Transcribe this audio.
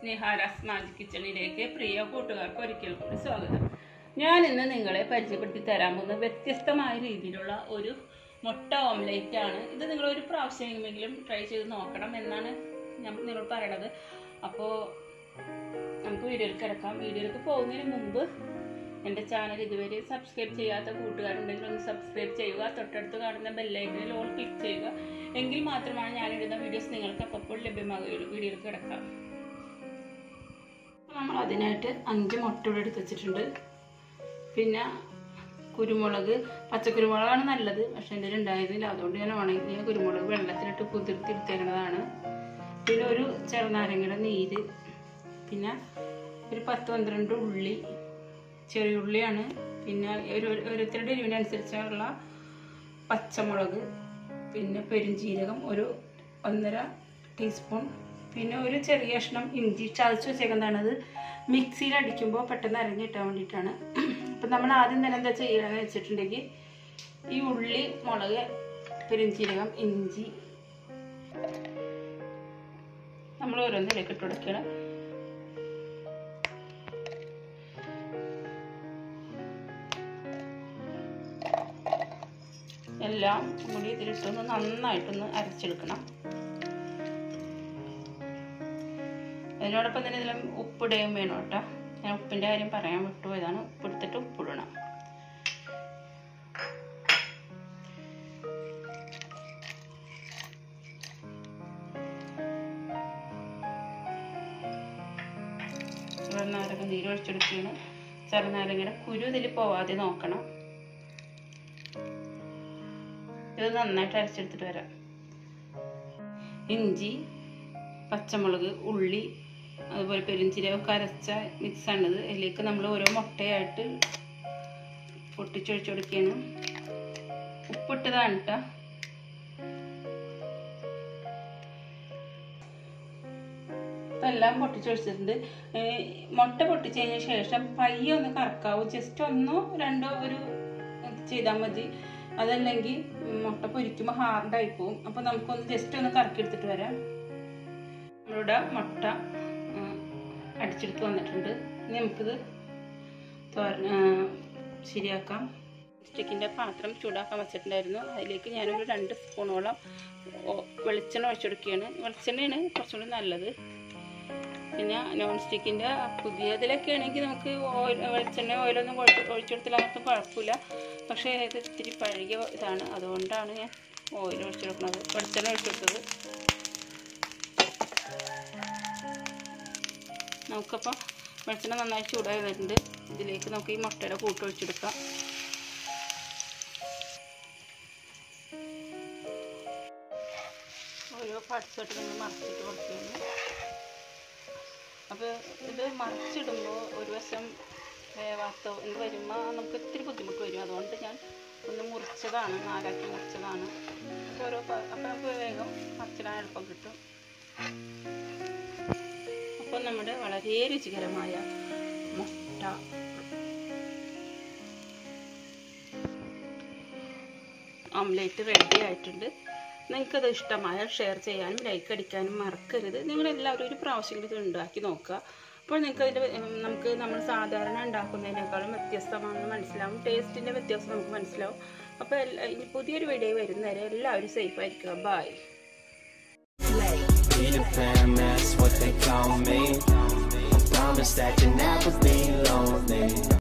സ്നേഹാരാസ് magic കിച്ചണിലേക്ക് പ്രിയ കൂട്ടുകാർക്ക് ഒരിക്കൽ കൂടി സ്വാഗതം ഞാൻ ഇന്ന് നിങ്ങളെ പരിചയപ്പെടുത്തി തരാൻ പോകുന്ന വ്യത്യസ്തമായ രീതിയിലുള്ള ഒരു മുട്ട ഓംലേറ്റ് ആണ് ഇത് നിങ്ങൾ ഒരു പ്രാവശ്യമെങ്കിലും ട്രൈ ചെയ്ത് നോക്കണം എന്നാണ് ഞാൻ നിങ്ങളോട് പറയണത് അപ്പോൾ നമുക്ക് വീഡിയോയിൽ കിടക്കാം വീഡിയോയിലേക്ക് പോകുന്നതിന് മുമ്പ് എൻ്റെ ചാനൽ ഇതുവരെ സബ്സ്ക്രൈബ് ചെയ്യാത്ത കൂട്ടുകാരുണ്ടെങ്കിൽ ഒന്ന് സബ്സ്ക്രൈബ് ചെയ്യുക തൊട്ടടുത്ത് കാണുന്ന ബെല്ലൈക്കനിൽ ഓൾ ക്ലിക്ക് ചെയ്യുക എങ്കിൽ മാത്രമാണ് ഞാനിടുന്ന വീഡിയോസ് നിങ്ങൾക്ക് അപ്പോൾ ലഭ്യമാകുകയുള്ളൂ വീഡിയോയിൽ കിടക്കാം നമ്മൾ അതിനായിട്ട് അഞ്ച് മുട്ട ഇവിടെ എടുത്ത് വെച്ചിട്ടുണ്ട് പിന്നെ കുരുമുളക് പച്ചക്കുരുമുളകാണ് നല്ലത് പക്ഷെ എൻ്റെ ഉണ്ടായതില്ല അതുകൊണ്ട് ഞാൻ ഉണങ്ങിയ കുരുമുളക് വെള്ളത്തിലിട്ട് കുതിർത്തി എടുത്തേക്കുന്നതാണ് പിന്നെ ഒരു ചെറുനാരങ്ങയുടെ നീര് പിന്നെ ഒരു പത്ത് പന്ത്രണ്ട് ഉള്ളി ചെറിയ ഉള്ളിയാണ് പിന്നെ ഒരു ഓരോരുത്തരുടെ എരിവിനനുസരിച്ചുള്ള പച്ചമുളക് പിന്നെ പെരുംജീരകം ഒരു ഒന്നര ടീസ്പൂൺ പിന്നെ ഒരു ചെറിയ കഷ്ണം ഇഞ്ചി ചതച്ച് വെച്ചേക്കുന്നതാണത് മിക്സിയിൽ അടിക്കുമ്പോൾ പെട്ടെന്ന് അരഞ്ഞ് കിട്ടാൻ വേണ്ടിയിട്ടാണ് അപ്പം നമ്മൾ ആദ്യം തന്നെ എന്താ ചെയ്യുകയെന്ന് വെച്ചിട്ടുണ്ടെങ്കിൽ ഈ ഉള്ളി മുളക് പെരുംജീരകം ഇഞ്ചി നമ്മൾ ഓരോന്നിലേക്ക് ഇട്ട് കൊടുക്കണം എല്ലാം കൂടി ഇതിലിട്ടൊന്ന് നന്നായിട്ടൊന്ന് അരച്ചെടുക്കണം അതിനോടൊപ്പം തന്നെ ഇതിൽ ഉപ്പിടുകയും വേണം കേട്ടോ ഞാൻ ഉപ്പിൻ്റെ കാര്യം പറയാൻ വിട്ടുപോയതാണ് ഉപ്പെടുത്തിട്ട് ഉപ്പിടണം ചെറുനാരങ്ങ നീര് ഒഴിച്ചെടുക്കുകയാണ് ചെറുനാരങ്ങയുടെ കുരു ഇതിൽ പോവാതെ നോക്കണം ഇത് നന്നായിട്ട് അരച്ചെടുത്തിട്ട് വരാം ഇഞ്ചി പച്ചമുളക് ഉള്ളി അതുപോലെ പെരുംജീരകമൊക്കെ അരച്ച മിക്സാണിത് അതിലേക്ക് നമ്മൾ ഓരോ മുട്ടയായിട്ട് പൊട്ടിച്ചൊഴിച്ചു കൊടുക്കുകയാണ് ഉപ്പിട്ടതാണ് കേട്ടോ ഇപ്പം എല്ലാം പൊട്ടിച്ചൊഴിച്ചിട്ടുണ്ട് മുട്ട പൊട്ടിച്ച് കഴിഞ്ഞ ശേഷം പയ്യെ ഒന്ന് കറക്കാവും ജസ്റ്റ് ഒന്നോ രണ്ടോ ഒരു ചെയ്താൽ മതി അതല്ലെങ്കിൽ മുട്ട പൊരിക്കുമ്പോൾ ഹാർഡായി പോവും അപ്പോൾ നമുക്കൊന്ന് ജസ്റ്റ് ഒന്ന് കറക്കി എടുത്തിട്ട് വരാം നമ്മളുടെ മുട്ട അടിച്ചെടുത്ത് വന്നിട്ടുണ്ട് ഇനി നമുക്കിത് തോര ശരിയാക്കാം സ്റ്റിക്കിൻ്റെ പാത്രം ചൂടാക്കാൻ വെച്ചിട്ടുണ്ടായിരുന്നു അതിലേക്ക് ഞാനൊരു രണ്ട് സ്പൂണോളം വെളിച്ചെണ്ണ ഒഴിച്ചെടുക്കുകയാണ് വെളിച്ചെണ്ണയാണ് കുറച്ചുകൂടി നല്ലത് പിന്നെ നോൺ സ്റ്റിക്കിൻ്റെ പുതിയതിലൊക്കെ ആണെങ്കിൽ നമുക്ക് ഓയിൽ വെളിച്ചെണ്ണ ഓയിലൊന്നും ഒഴിച്ചെടുത്തില്ലാത്ത കുഴപ്പമില്ല പക്ഷേ ഇത് ഇത്തിരി പഴകിയ ഇതാണ് അതുകൊണ്ടാണ് ഞാൻ ഓയിൽ ഒഴിച്ചെടുക്കുന്നത് വെളിച്ചെണ്ണ ഒഴിച്ചെടുത്തത് നമുക്കപ്പോൾ വെളിച്ചെണ്ണ നന്നായി ചൂടായി വരുന്നുണ്ട് ഇതിലേക്ക് നമുക്ക് ഈ മുട്ടയുടെ കൂട്ട് ഒഴിച്ചെടുക്കാം ഓരോ പാർട്സായിട്ട് നമ്മൾ മറച്ചിട്ട് കൊടുക്കുന്നു അപ്പോൾ ഇത് മറിച്ചിടുമ്പോൾ ഒരു വശം വേവാത്ത എന്ന് വരുമ്പോൾ നമുക്ക് ഇത്തിരി ബുദ്ധിമുട്ട് വരും അതുകൊണ്ട് ഞാൻ ഒന്ന് മുറിച്ചതാണ് നാലാക്കി മുറിച്ചതാണ് ഓരോ അപ്പോൾ നമുക്ക് വേഗം മറിച്ചിടാൻ എളുപ്പം കിട്ടും അപ്പോൾ നമ്മുടെ വളരെ രുചികരമായ മുട്ട ഓംലേറ്റ് റെഡി ആയിട്ടുണ്ട് നിങ്ങൾക്കത് ഇഷ്ടമായാൽ ഷെയർ ചെയ്യാനും ലൈക്ക് അടിക്കാനും മറക്കരുത് നിങ്ങളെല്ലാവരും ഒരു പ്രാവശ്യം ഇത് ഉണ്ടാക്കി നോക്കുക അപ്പോൾ നിങ്ങൾക്ക് അതിൻ്റെ നമുക്ക് നമ്മൾ സാധാരണ ഉണ്ടാക്കുന്നതിനേക്കാളും വ്യത്യസ്തമാണെന്ന് മനസ്സിലാവും ടേസ്റ്റിൻ്റെ വ്യത്യാസം നമുക്ക് മനസ്സിലാവും അപ്പോൾ ഇനി പുതിയൊരു വീഡിയോ വരുന്നവരെ എല്ലാവരും സേഫ് ആയിരിക്കുക bye Peter Pan, that's what they call me. I promise that you'll never be lonely.